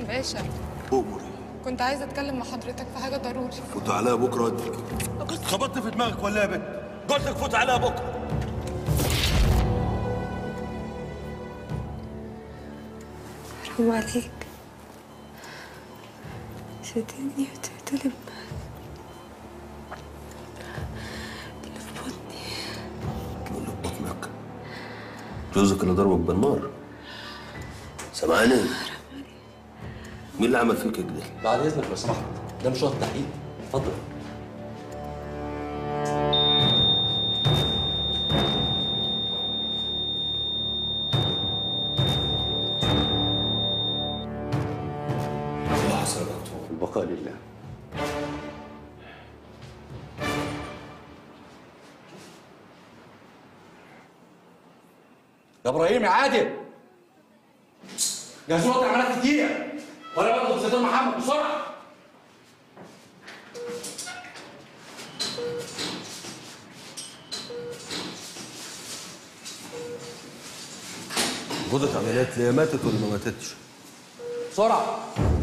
باشا أمري كنت عايزه اتكلم مع حضرتك في حاجه ضروري فوت عليها بكرة وديك خبطت في دماغك ولا يا بنت؟ قلت لك فوت عليها بكرة حرام عليك شدني وتقتل اللي في بطني اللي في بطنك جوزك اللي ضربك بالنار سامعني؟ مين اللي عمل فيك كده؟ بعد اذنك لو سمحت ده مش وقت تحقيق اتفضل الله حسن دكتور البقاء لله يا ابراهيم يا عادل جهزوا وقت عمليات كتير وانا باخد زيتون محمد بسرعه غدت عمليات ليه ماتت ولا ما ماتتش؟ بسرعه